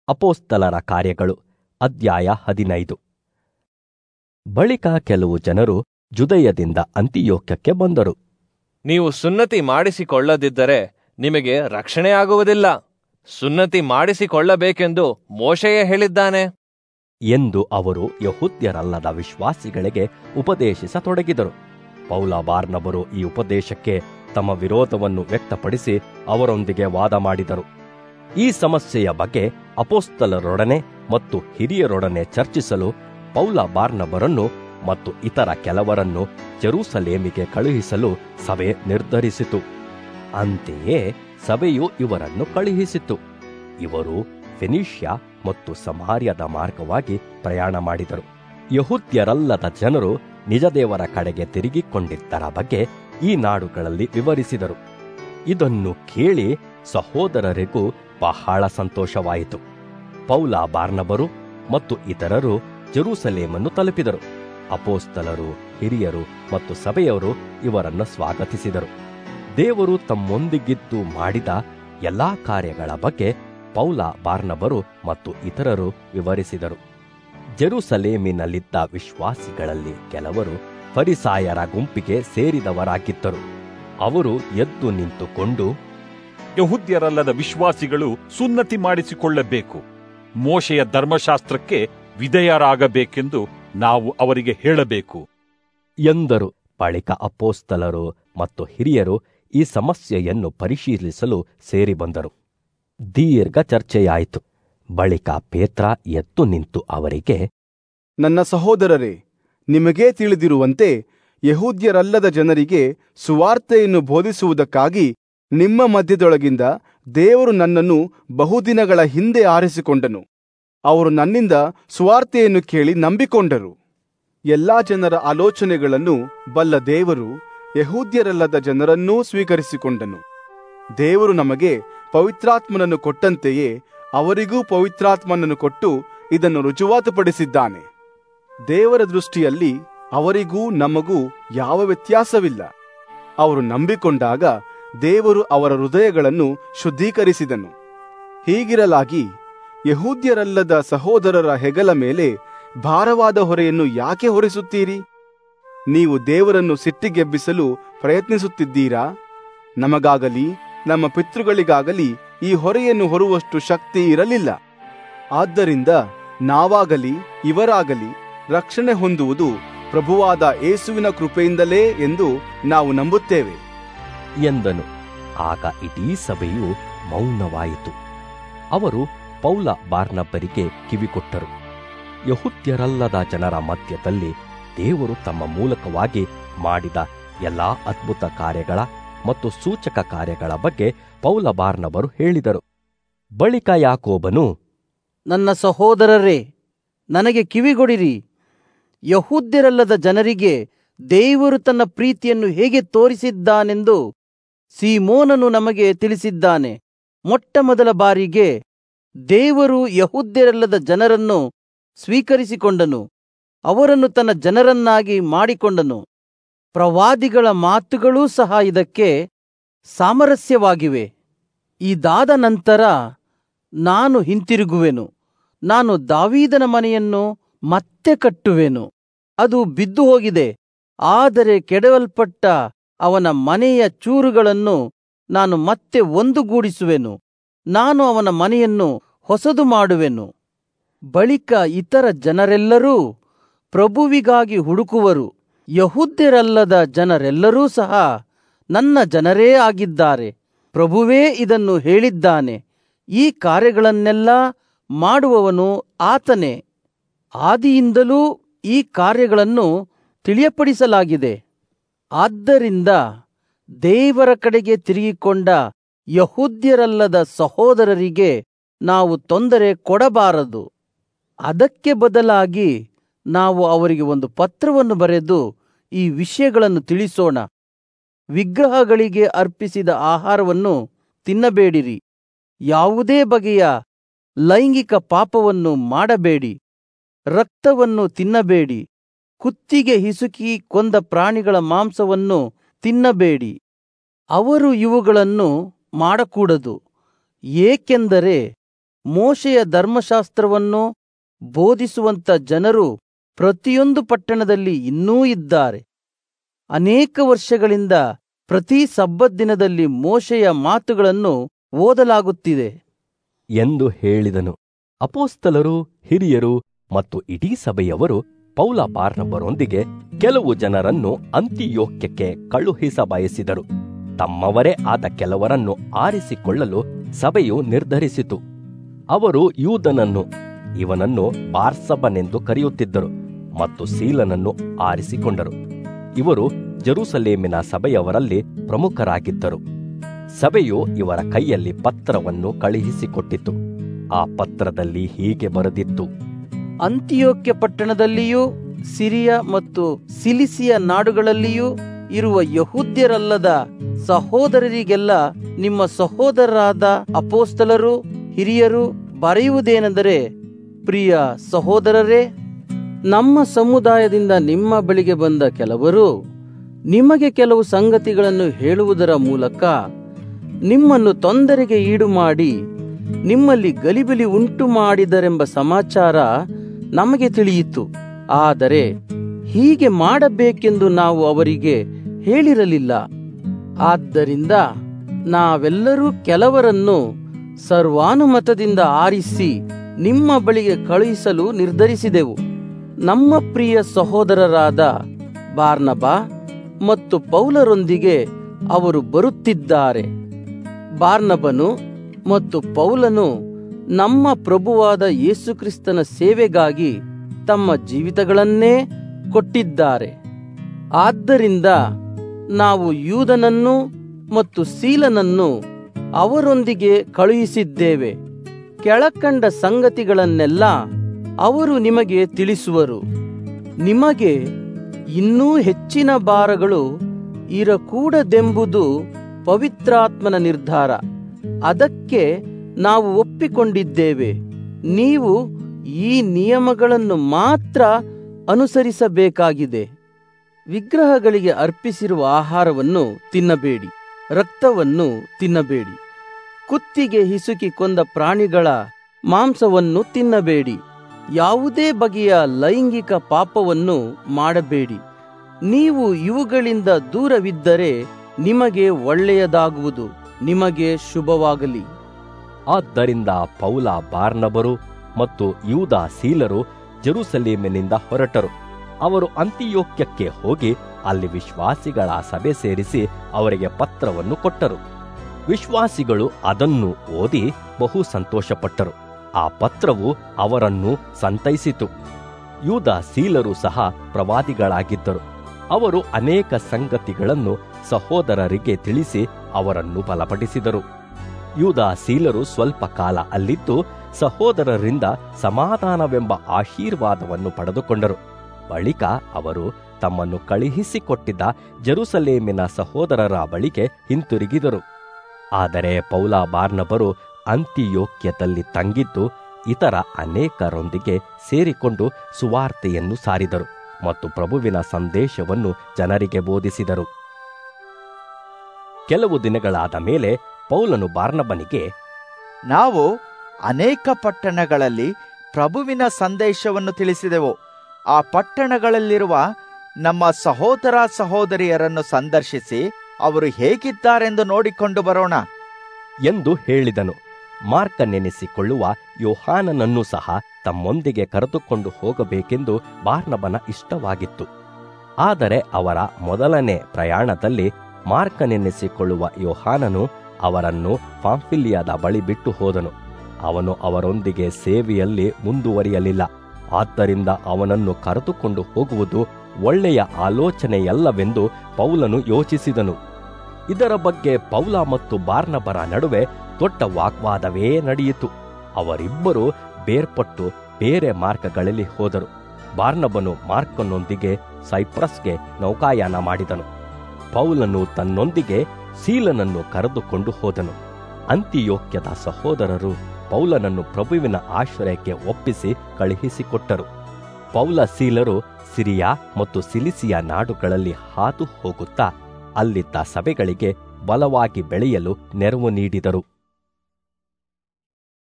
ಅಪೋಸ್ತಲರ ಕಾರ್ಯಗಳು ಅಧ್ಯಾಯ ಹದಿನೈದು ಬಳಿಕ ಕೆಲವು ಜನರು ಜುದಯದಿಂದ ಅಂತಿಯೋಕ್ಯಕ್ಕೆ ಬಂದರು ನೀವು ಸುನ್ನತಿ ಮಾಡಿಸಿಕೊಳ್ಳದಿದ್ದರೆ ನಿಮಗೆ ರಕ್ಷಣೆಯಾಗುವುದಿಲ್ಲ ಸುನ್ನತಿ ಮಾಡಿಸಿಕೊಳ್ಳಬೇಕೆಂದು ಮೋಶೆಯೇ ಹೇಳಿದ್ದಾನೆ ಎಂದು ಅವರು ಯಹೂದ್ಯರಲ್ಲದ ವಿಶ್ವಾಸಿಗಳಿಗೆ ಉಪದೇಶಿಸತೊಡಗಿದರು ಪೌಲ ಬಾರ್ನಬರು ಈ ಉಪದೇಶಕ್ಕೆ ತಮ್ಮ ವಿರೋಧವನ್ನು ವ್ಯಕ್ತಪಡಿಸಿ ಅವರೊಂದಿಗೆ ವಾದ ಮಾಡಿದರು ಈ ಸಮಸ್ಯೆಯ ಬಗ್ಗೆ ಅಪೋಸ್ತಲರೊಡನೆ ಮತ್ತು ಹಿರಿಯರೊಡನೆ ಚರ್ಚಿಸಲು ಪೌಲ ಬಾರ್ನಬರನ್ನು ಮತ್ತು ಇತರ ಕೆಲವರನ್ನು ಜೆರೂಸಲೇಮಿಗೆ ಕಳುಹಿಸಲು ಸಭೆ ನಿರ್ಧರಿಸಿತು ಅಂತೆಯೇ ಸಭೆಯು ಇವರನ್ನು ಕಳುಹಿಸಿತು ಇವರು ಫೆನಿಷ್ಯಾ ಮತ್ತು ಸಮಾರ್ಯದ ಮಾರ್ಗವಾಗಿ ಪ್ರಯಾಣ ಮಾಡಿದರು ಯಹೂದ್ಯರಲ್ಲದ ಜನರು ನಿಜದೇವರ ಕಡೆಗೆ ತಿರುಗಿಕೊಂಡಿದ್ದರ ಬಗ್ಗೆ ಈ ನಾಡುಗಳಲ್ಲಿ ವಿವರಿಸಿದರು ಇದನ್ನು ಕೇಳಿ ಸಹೋದರರಿಗೂ ಬಹಳ ಸಂತೋಷವಾಯಿತು ಪೌಲ ಬಾರ್ನಬರು ಮತ್ತು ಇತರರು ಜೆರೂಸಲೇಮನ್ನು ತಲುಪಿದರು ಅಪೋಸ್ತಲರು ಹಿರಿಯರು ಮತ್ತು ಸಭೆಯವರು ಇವರನ್ನು ಸ್ವಾಗತಿಸಿದರು ದೇವರು ತಮ್ಮೊಂದಿಗಿದ್ದು ಮಾಡಿದ ಎಲ್ಲಾ ಕಾರ್ಯಗಳ ಬಗ್ಗೆ ಪೌಲ ಬಾರ್ನಬರು ಮತ್ತು ಇತರರು ವಿವರಿಸಿದರು ಜೆರೂಸಲೇಮಿನಲ್ಲಿದ್ದ ವಿಶ್ವಾಸಿಗಳಲ್ಲಿ ಕೆಲವರು ಫರಿಸಾಯರ ಗುಂಪಿಗೆ ಸೇರಿದವರಾಗಿದ್ದರು ಅವರು ಎದ್ದು ನಿಂತುಕೊಂಡು ಯಹುದ್ಯರಲ್ಲದ ವಿಶ್ವಾಸಿಗಳು ಸುನ್ನತಿ ಮಾಡಿಸಿಕೊಳ್ಳಬೇಕು ಮೋಶೆಯ ಧರ್ಮಶಾಸ್ತ್ರಕ್ಕೆ ವಿಧೇಯರಾಗಬೇಕೆಂದು ನಾವು ಅವರಿಗೆ ಹೇಳಬೇಕು ಎಂದರು ಬಳಿಕ ಅಪೋಸ್ತಲರು ಮತ್ತು ಹಿರಿಯರು ಈ ಸಮಸ್ಯೆಯನ್ನು ಪರಿಶೀಲಿಸಲು ಸೇರಿ ಬಂದರು ದೀರ್ಘ ಚರ್ಚೆಯಾಯಿತು ಬಳಿಕ ಪೇತ್ರ ಎದ್ದು ನಿಂತು ಅವರಿಗೆ ನನ್ನ ಸಹೋದರರೇ ನಿಮಗೇ ತಿಳಿದಿರುವಂತೆ ಯಹೂದ್ಯರಲ್ಲದ ಜನರಿಗೆ ಸುವಾರ್ತೆಯನ್ನು ಬೋಧಿಸುವುದಕ್ಕಾಗಿ ನಿಮ್ಮ ಮಧ್ಯದೊಳಗಿಂದ ದೇವರು ನನ್ನನ್ನು ಬಹುದಿನಗಳ ಹಿಂದೆ ಆರಿಸಿಕೊಂಡನು ಅವರು ನನ್ನಿಂದ ಸುವಾರ್ತೆಯನ್ನು ಕೇಳಿ ನಂಬಿಕೊಂಡರು ಎಲ್ಲಾ ಜನರ ಆಲೋಚನೆಗಳನ್ನು ಬಲ್ಲ ದೇವರು ಯಹೂದ್ಯರಲ್ಲದ ಜನರನ್ನೂ ಸ್ವೀಕರಿಸಿಕೊಂಡನು ದೇವರು ನಮಗೆ ಪವಿತ್ರಾತ್ಮನನ್ನು ಕೊಟ್ಟಂತೆಯೇ ಅವರಿಗೂ ಪವಿತ್ರಾತ್ಮನನ್ನು ಕೊಟ್ಟು ಇದನ್ನು ರುಜುವಾತುಪಡಿಸಿದ್ದಾನೆ ದೇವರ ದೃಷ್ಟಿಯಲ್ಲಿ ಅವರಿಗೂ ನಮಗೂ ಯಾವ ವ್ಯತ್ಯಾಸವಿಲ್ಲ ಅವರು ನಂಬಿಕೊಂಡಾಗ ದೇವರು ಅವರ ಹೃದಯಗಳನ್ನು ಶುದ್ಧೀಕರಿಸಿದನು ಹೀಗಿರಲಾಗಿ ಯಹೂದ್ಯರಲ್ಲದ ಸಹೋದರರ ಹೆಗಲ ಮೇಲೆ ಭಾರವಾದ ಹೊರೆಯನ್ನು ಯಾಕೆ ಹೊರಿಸುತ್ತೀರಿ ನೀವು ದೇವರನ್ನು ಸಿಟ್ಟಿಗೆಬ್ಬಿಸಲು ಪ್ರಯತ್ನಿಸುತ್ತಿದ್ದೀರಾ ನಮಗಾಗಲಿ ನಮ್ಮ ಪಿತೃಗಳಿಗಾಗಲಿ ಈ ಹೊರೆಯನ್ನು ಹೊರುವಷ್ಟು ಶಕ್ತಿ ಇರಲಿಲ್ಲ ಆದ್ದರಿಂದ ನಾವಾಗಲಿ ಇವರಾಗಲಿ ರಕ್ಷಣೆ ಹೊಂದುವುದು ಪ್ರಭುವಾದ ಏಸುವಿನ ಕೃಪೆಯಿಂದಲೇ ಎಂದು ನಾವು ನಂಬುತ್ತೇವೆ ಎಂದನು ಆಗ ಇಡೀ ಸಭೆಯು ಮೌನವಾಯಿತು ಅವರು ಪೌಲ ಬಾರ್ನಬ್ಬರಿಗೆ ಕಿವಿಕೊಟ್ಟರು ಯಹುದ್ಯರಲ್ಲದ ಜನರ ಮಧ್ಯದಲ್ಲಿ ದೇವರು ತಮ್ಮ ಮೂಲಕವಾಗಿ ಮಾಡಿದ ಎಲ್ಲಾ ಅದ್ಭುತ ಕಾರ್ಯಗಳ ಮತ್ತು ಸೂಚಕ ಕಾರ್ಯಗಳ ಬಗ್ಗೆ ಪೌಲ ಬಾರ್ನಬರು ಹೇಳಿದರು ಬಳಿಕ ಯಾಕೋಬನು ನನ್ನ ಸಹೋದರರೇ ನನಗೆ ಕಿವಿಗೊಡಿರಿ ಯಹೂದ್ಯರಲ್ಲದ ಜನರಿಗೆ ದೇವರು ತನ್ನ ಪ್ರೀತಿಯನ್ನು ಹೇಗೆ ತೋರಿಸಿದ್ದಾನೆಂದು ಸೀಮೋನನು ನಮಗೆ ತಿಳಿಸಿದ್ದಾನೆ ಮೊಟ್ಟ ಮೊದಲ ಬಾರಿಗೆ ದೇವರು ಯಹೂದ್ಯರಲ್ಲದ ಜನರನ್ನು ಸ್ವೀಕರಿಸಿಕೊಂಡನು ಅವರನ್ನು ತನ್ನ ಜನರನ್ನಾಗಿ ಮಾಡಿಕೊಂಡನು ಪ್ರವಾದಿಗಳ ಮಾತುಗಳೂ ಸಹ ಇದಕ್ಕೆ ಸಾಮರಸ್ಯವಾಗಿವೆ ಇದಾದ ನಂತರ ನಾನು ಹಿಂತಿರುಗುವೆನು ನಾನು ದಾವೀದನ ಮನೆಯನ್ನು ಮತ್ತೆ ಕಟ್ಟುವೆನು ಅದು ಬಿದ್ದು ಹೋಗಿದೆ ಆದರೆ ಕೆಡವಲ್ಪಟ್ಟ ಅವನ ಮನೆಯ ಚೂರುಗಳನ್ನು ನಾನು ಮತ್ತೆ ಒಂದುಗೂಡಿಸುವೆನು ನಾನು ಅವನ ಮನೆಯನ್ನು ಹೊಸದು ಮಾಡುವೆನು ಬಳಿಕ ಇತರ ಜನರೆಲ್ಲರೂ ಪ್ರಭುವಿಗಾಗಿ ಹುಡುಕುವರು ಯಹುದ್ಯರಲ್ಲದ ಜನರೆಲ್ಲರೂ ಸಹ ನನ್ನ ಜನರೇ ಆಗಿದ್ದಾರೆ ಪ್ರಭುವೇ ಇದನ್ನು ಹೇಳಿದ್ದಾನೆ ಈ ಕಾರ್ಯಗಳನ್ನೆಲ್ಲ ಮಾಡುವವನು ಆತನೇ ಆದಿಯಿಂದಲೂ ಈ ಕಾರ್ಯಗಳನ್ನು ತಿಳಿಯಪಡಿಸಲಾಗಿದೆ ಆದ್ದರಿಂದ ದೇವರ ಕಡೆಗೆ ತಿರುಗಿಕೊಂಡ ಯಹೂದ್ಯರಲ್ಲದ ಸಹೋದರರಿಗೆ ನಾವು ತೊಂದರೆ ಕೊಡಬಾರದು ಅದಕ್ಕೆ ಬದಲಾಗಿ ನಾವು ಅವರಿಗೆ ಒಂದು ಪತ್ರವನ್ನು ಬರೆದು ಈ ವಿಷಯಗಳನ್ನು ತಿಳಿಸೋಣ ವಿಗ್ರಹಗಳಿಗೆ ಅರ್ಪಿಸಿದ ಆಹಾರವನ್ನು ತಿನ್ನಬೇಡಿರಿ ಯಾವುದೇ ಬಗೆಯ ಲೈಂಗಿಕ ಪಾಪವನ್ನು ಮಾಡಬೇಡಿ ರಕ್ತವನ್ನು ತಿನ್ನಬೇಡಿ ಕುತ್ತಿಗೆ ಹಿಸುಕಿ ಕೊಂದ ಪ್ರಾಣಿಗಳ ಮಾಂಸವನ್ನು ತಿನ್ನಬೇಡಿ ಅವರು ಇವುಗಳನ್ನು ಮಾಡಕೂಡದು ಏಕೆಂದರೆ ಮೋಶೆಯ ಧರ್ಮಶಾಸ್ತ್ರವನ್ನು ಬೋಧಿಸುವಂತ ಜನರು ಪ್ರತಿಯೊಂದು ಪಟ್ಟಣದಲ್ಲಿ ಇನ್ನೂ ಇದ್ದಾರೆ ಅನೇಕ ವರ್ಷಗಳಿಂದ ಪ್ರತಿ ಸಬ್ಬತ್ ದಿನದಲ್ಲಿ ಮೋಶೆಯ ಮಾತುಗಳನ್ನು ಓದಲಾಗುತ್ತಿದೆ ಎಂದು ಹೇಳಿದನು ಅಪೋಸ್ತಲರು ಹಿರಿಯರು ಮತ್ತು ಇಡೀ ಸಭೆಯವರು ಪೌಲ ಬಾರ್ನಬರೊಂದಿಗೆ ಕೆಲವು ಜನರನ್ನು ಅಂತಿಯೋಕ್ಯಕ್ಕೆ ಕಳುಹಿಸ ಬಯಸಿದರು ತಮ್ಮವರೇ ಆದ ಕೆಲವರನ್ನು ಆರಿಸಿಕೊಳ್ಳಲು ಸಭೆಯು ನಿರ್ಧರಿಸಿತು ಅವರು ಯೂದನನ್ನು ಇವನನ್ನು ಬಾರ್ಸಬನೆಂದು ಕರೆಯುತ್ತಿದ್ದರು ಮತ್ತು ಸೀಲನನ್ನು ಆರಿಸಿಕೊಂಡರು ಇವರು ಜೆರೂಸಲೇಮಿನ ಸಭೆಯವರಲ್ಲಿ ಪ್ರಮುಖರಾಗಿದ್ದರು ಸಭೆಯು ಇವರ ಕೈಯಲ್ಲಿ ಪತ್ರವನ್ನು ಕಳುಹಿಸಿಕೊಟ್ಟಿತು ಆ ಪತ್ರದಲ್ಲಿ ಹೀಗೆ ಬರೆದಿತ್ತು ಅಂತಿಯೋಕ್ಯ ಪಟ್ಟಣದಲ್ಲಿಯೂ ಸಿರಿಯ ಮತ್ತು ಸಿಲಿಸಿಯ ನಾಡುಗಳಲ್ಲಿಯೂ ಇರುವ ಯಹೂದ್ಯರಲ್ಲದ ಸಹೋದರರಿಗೆಲ್ಲ ನಿಮ್ಮ ಸಹೋದರರಾದ ಅಪೋಸ್ತಲರು ಹಿರಿಯರು ಬರೆಯುವುದೇನೆಂದರೆ ಪ್ರಿಯ ಸಹೋದರರೇ ನಮ್ಮ ಸಮುದಾಯದಿಂದ ನಿಮ್ಮ ಬಳಿಗೆ ಬಂದ ಕೆಲವರು ನಿಮಗೆ ಕೆಲವು ಸಂಗತಿಗಳನ್ನು ಹೇಳುವುದರ ಮೂಲಕ ನಿಮ್ಮನ್ನು ತೊಂದರೆಗೆ ಈಡು ಮಾಡಿ ನಿಮ್ಮಲ್ಲಿ ಗಲಿಬಿಲಿ ಉಂಟು ಮಾಡಿದರೆಂಬ ಸಮಾಚಾರ ನಮಗೆ ತಿಳಿಯಿತು ಆದರೆ ಹೀಗೆ ಮಾಡಬೇಕೆಂದು ನಾವು ಅವರಿಗೆ ಹೇಳಿರಲಿಲ್ಲ ಆದ್ದರಿಂದ ನಾವೆಲ್ಲರೂ ಕೆಲವರನ್ನು ಸರ್ವಾನುಮತದಿಂದ ಆರಿಸಿ ನಿಮ್ಮ ಬಳಿಗೆ ಕಳುಹಿಸಲು ನಿರ್ಧರಿಸಿದೆವು ನಮ್ಮ ಪ್ರಿಯ ಸಹೋದರರಾದ ಬಾರ್ನಬಾ ಮತ್ತು ಪೌಲರೊಂದಿಗೆ ಅವರು ಬರುತ್ತಿದ್ದಾರೆ ಬಾರ್ನಬನು ಮತ್ತು ಪೌಲನು ನಮ್ಮ ಪ್ರಭುವಾದ ಯೇಸುಕ್ರಿಸ್ತನ ಸೇವೆಗಾಗಿ ತಮ್ಮ ಜೀವಿತಗಳನ್ನೇ ಕೊಟ್ಟಿದ್ದಾರೆ ಆದ್ದರಿಂದ ನಾವು ಯೂದನನ್ನು ಮತ್ತು ಸೀಲನನ್ನು ಅವರೊಂದಿಗೆ ಕಳುಹಿಸಿದ್ದೇವೆ ಕೆಳಕಂಡ ಸಂಗತಿಗಳನ್ನೆಲ್ಲ ಅವರು ನಿಮಗೆ ತಿಳಿಸುವರು ನಿಮಗೆ ಇನ್ನೂ ಹೆಚ್ಚಿನ ಭಾರಗಳು ಇರಕೂಡದೆಂಬುದು ಪವಿತ್ರಾತ್ಮನ ನಿರ್ಧಾರ ಅದಕ್ಕೆ ನಾವು ಒಪ್ಪಿಕೊಂಡಿದ್ದೇವೆ ನೀವು ಈ ನಿಯಮಗಳನ್ನು ಮಾತ್ರ ಅನುಸರಿಸಬೇಕಾಗಿದೆ ವಿಗ್ರಹಗಳಿಗೆ ಅರ್ಪಿಸಿರುವ ಆಹಾರವನ್ನು ತಿನ್ನಬೇಡಿ ರಕ್ತವನ್ನು ತಿನ್ನಬೇಡಿ ಕುತ್ತಿಗೆ ಹಿಸುಕಿ ಕೊಂದ ಪ್ರಾಣಿಗಳ ಮಾಂಸವನ್ನು ತಿನ್ನಬೇಡಿ ಯಾವುದೇ ಬಗೆಯ ಲೈಂಗಿಕ ಪಾಪವನ್ನು ಮಾಡಬೇಡಿ ನೀವು ಇವುಗಳಿಂದ ದೂರವಿದ್ದರೆ ನಿಮಗೆ ಒಳ್ಳೆಯದಾಗುವುದು ನಿಮಗೆ ಶುಭವಾಗಲಿ ಆದ್ದರಿಂದ ಪೌಲ ಬಾರ್ನಬರು ಮತ್ತು ಯೂದ ಸೀಲರು ಜೆರೂಸಲೇಮಿನಿಂದ ಹೊರಟರು ಅವರು ಅಂತಿಯೋಕ್ಯಕ್ಕೆ ಹೋಗಿ ಅಲ್ಲಿ ವಿಶ್ವಾಸಿಗಳ ಸಭೆ ಸೇರಿಸಿ ಅವರಿಗೆ ಪತ್ರವನ್ನು ಕೊಟ್ಟರು ವಿಶ್ವಾಸಿಗಳು ಅದನ್ನು ಓದಿ ಬಹು ಸಂತೋಷಪಟ್ಟರು ಆ ಪತ್ರವು ಅವರನ್ನು ಸಂತೈಸಿತು ಯೂದ ಸೀಲರು ಸಹ ಪ್ರವಾದಿಗಳಾಗಿದ್ದರು ಅವರು ಅನೇಕ ಸಂಗತಿಗಳನ್ನು ಸಹೋದರರಿಗೆ ತಿಳಿಸಿ ಅವರನ್ನು ಬಲಪಡಿಸಿದರು ಯೂದ ಸೀಲರು ಸ್ವಲ್ಪ ಕಾಲ ಅಲ್ಲಿದ್ದು ಸಹೋದರರಿಂದ ಸಮಾಧಾನವೆಂಬ ಆಶೀರ್ವಾದವನ್ನು ಪಡೆದುಕೊಂಡರು ಬಳಿಕ ಅವರು ತಮ್ಮನ್ನು ಕಳುಹಿಸಿಕೊಟ್ಟಿದ್ದ ಜೆರುಸಲೇಮಿನ ಸಹೋದರರ ಬಳಿಗೆ ಹಿಂತಿರುಗಿದರು ಆದರೆ ಪೌಲ ಬಾರ್ನಬರು ಅಂತಿಯೋಕ್ಯದಲ್ಲಿ ತಂಗಿದ್ದು ಇತರ ಅನೇಕರೊಂದಿಗೆ ಸೇರಿಕೊಂಡು ಸುವಾರ್ತೆಯನ್ನು ಸಾರಿದರು ಮತ್ತು ಪ್ರಭುವಿನ ಸಂದೇಶವನ್ನು ಜನರಿಗೆ ಬೋಧಿಸಿದರು ಕೆಲವು ದಿನಗಳಾದ ಮೇಲೆ ಪೌಲನು ಬಾರ್ನಬನಿಗೆ ನಾವು ಅನೇಕ ಪಟ್ಟಣಗಳಲ್ಲಿ ಪ್ರಭುವಿನ ಸಂದೇಶವನ್ನು ತಿಳಿಸಿದೆವು ಆ ಪಟ್ಟಣಗಳಲ್ಲಿರುವ ನಮ್ಮ ಸಹೋದರ ಸಹೋದರಿಯರನ್ನು ಸಂದರ್ಶಿಸಿ ಅವರು ಹೇಗಿದ್ದಾರೆಂದು ನೋಡಿಕೊಂಡು ಬರೋಣ ಎಂದು ಹೇಳಿದನು ಮಾರ್ಕನೆನಿಸಿಕೊಳ್ಳುವ ಯೋಹಾನನನ್ನು ಸಹ ತಮ್ಮೊಂದಿಗೆ ಕರೆದುಕೊಂಡು ಹೋಗಬೇಕೆಂದು ಬಾರ್ನಬನ ಇಷ್ಟವಾಗಿತ್ತು ಆದರೆ ಅವರ ಮೊದಲನೇ ಪ್ರಯಾಣದಲ್ಲಿ ಮಾರ್ಕನೆನಿಸಿಕೊಳ್ಳುವ ಯೋಹಾನನು ಅವರನ್ನು ಪಾಂಫಿಲಿಯಾದ ಬಳಿ ಬಿಟ್ಟು ಹೋದನು ಅವನು ಅವರೊಂದಿಗೆ ಸೇವೆಯಲ್ಲಿ ಮುಂದುವರಿಯಲಿಲ್ಲ ಆದ್ದರಿಂದ ಅವನನ್ನು ಕರೆದುಕೊಂಡು ಹೋಗುವುದು ಒಳ್ಳೆಯ ಆಲೋಚನೆಯಲ್ಲವೆಂದು ಪೌಲನು ಯೋಚಿಸಿದನು ಇದರ ಬಗ್ಗೆ ಪೌಲ ಮತ್ತು ಬಾರ್ನಬರ ನಡುವೆ ದೊಡ್ಡ ವಾಗ್ವಾದವೇ ನಡೆಯಿತು ಅವರಿಬ್ಬರು ಬೇರ್ಪಟ್ಟು ಬೇರೆ ಮಾರ್ಗಗಳಲ್ಲಿ ಹೋದರು ಬಾರ್ನಬನು ಮಾರ್ಕನೊಂದಿಗೆ ಸೈಪ್ರಸ್ಗೆ ನೌಕಾಯಾನ ಮಾಡಿದನು ಪೌಲನು ತನ್ನೊಂದಿಗೆ ಸೀಲನನ್ನು ಕರೆದುಕೊಂಡು ಹೋದನು ಅಂತಿಯೋಕ್ಯದ ಸಹೋದರರು ಪೌಲನನ್ನು ಪ್ರಭುವಿನ ಆಶ್ರಯಕ್ಕೆ ಒಪ್ಪಿಸಿ ಕಳುಹಿಸಿಕೊಟ್ಟರು ಪೌಲ ಸೀಲರು ಸಿರಿಯಾ ಮತ್ತು ಸಿಲಿಸಿಯ ನಾಡುಗಳಲ್ಲಿ ಹಾದು ಹೋಗುತ್ತಾ ಅಲ್ಲಿದ್ದ ಸಭೆಗಳಿಗೆ ಬಲವಾಗಿ ಬೆಳೆಯಲು ನೆರವು ನೀಡಿದರು